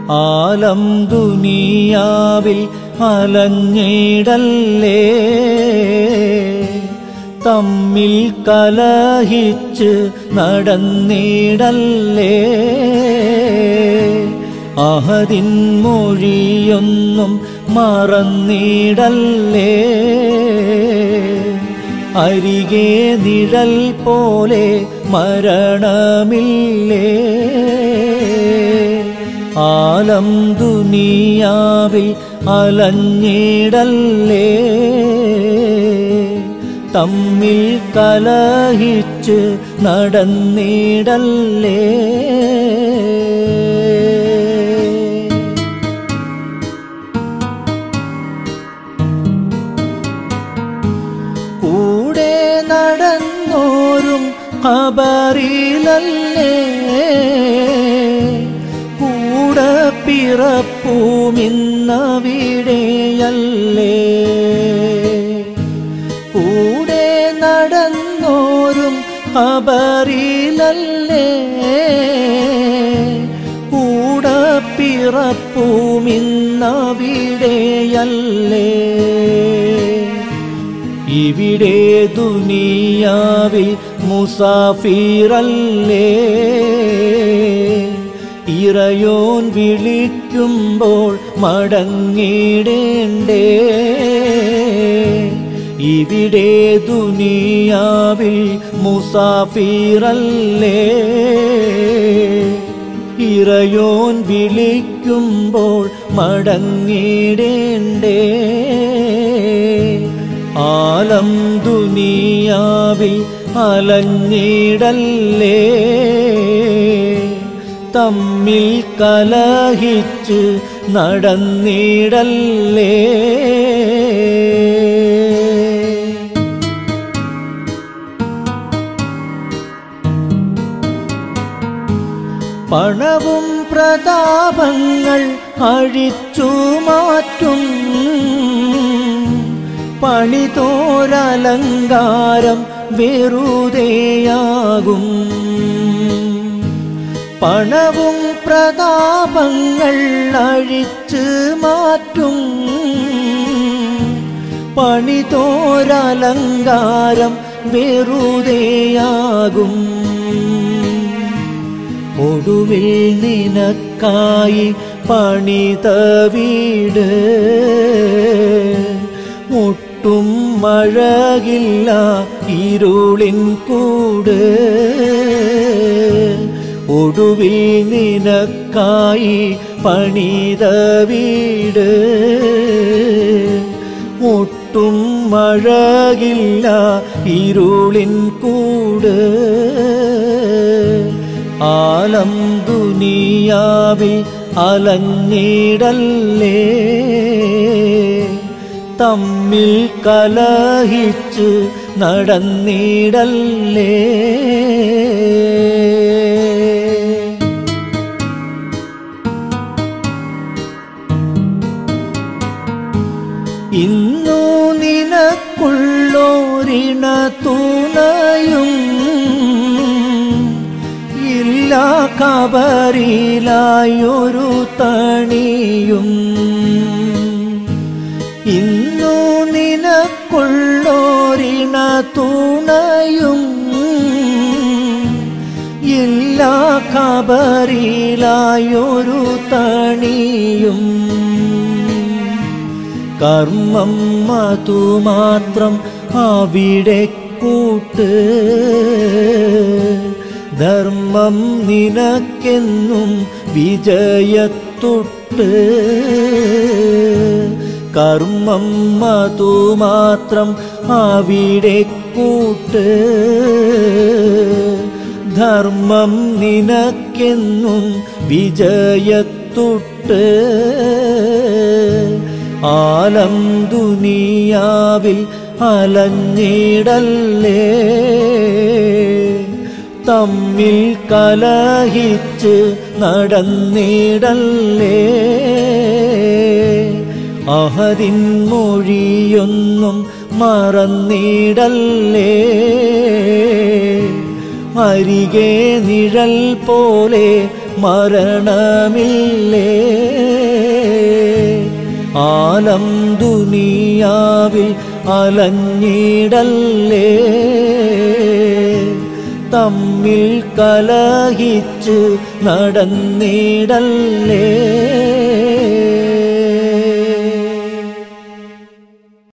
ആലം ദുനിയാവിൽ അലഞ്ഞിടല്ലേ തമ്മിൽ കലഹിച്ച് നടന്നിടല്ലേ അഹദിൻ മൊഴിയൊന്നും മറന്നിടല്ലേ അരികെ നിഴൽ പോലെ മരണമില്ലേ ആലം ദുനിയാവിൽ അലഞ്ഞിടല്ലേ തമ്മിൽ കലഹിച്ച് നടന്നിടല്ലേ കൂടെ നടന്നോരും ഖബറിലല്ലേ കൂടെ പിറപ്പുമിന്നവിടെയല്ലേ കൂടെ നടന്നോരും ഖബറിലല്ലേ കൂടെ പിറപ്പുമിന്നവിടെയല്ലേ ഇവിടെ ദുനിയാവിൽ മുസാഫിറല്ലേ ഇറയോൻ വിളിക്കുമ്പോൾ മടങ്ങിടേണ്ടേ ഇവിടെ ദുനിയാവിൽ മുസാഫിറല്ലേ ഇറയോൻ വിളിക്കുമ്പോൾ മടങ്ങിടേണ്ടേ ആലം ദുനിയാവിൽ അലഞ്ഞിടല്ലേ തമ്മിൽ കലഹിച്ച് നടന്നിടല്ലേ പണവും പ്രതാപങ്ങൾ അഴിച്ചു മാറ്റും പണിതോരലങ്കാരം വെറുതെയാകും പണവും പ്രതാപങ്ങൾ അഴിച്ച് മാറ്റും പണിതോരലങ്കാരം വെറുതെയാകും ഒടുവിൽ നിനക്കായി പണിത വീട് ഒട്ടും മഴകില്ല ഇരുളിൻ കൂട് ഒടുവിൽ നിനക്കായി പണിത വീട് ഒട്ടും മഴകില്ല ഇരുളിൻ കൂട് ആലം ദുനിയാവിൽ അലഞ്ഞിടല്ലേ തമ്മിൽ കലഹിച്ച് നടന്നിടല്ലേ ഇന്നു നിനക്കുള്ളോരിണ തുണയും ഇല്ല കബറിലായൊരു തണിയും ഇന്നു നിനക്കുള്ളോരിണ തുണയും ഇല്ല കബറിലായൊരു തണിയും കർമ്മം അതുമാത്രം അവിടെ കൂട്ട് ധർമ്മം നിനക്കെന്നും വിജയത്തൊട്ട് കർമ്മം അതുമാത്രം അവിടെ കൂട്ട് ധർമ്മം നിനക്കെന്നും വിജയത്തൊട്ട് ആലം ദുനിയാവിൽ അലഞ്ഞിടല്ലേ തമ്മിൽ കലഹിച്ച് നടന്നിടല്ലേ അഹദിൻ മൊഴിയൊന്നും മറന്നിടല്ലേ അരികെ നിഴൽ പോലെ മരണമില്ലേ ആലം ദുനിയാവിൽ അലഞ്ഞിടല്ലേ തമ്മിൽ കലഹിച്ച് നടന്നിടല്ലേ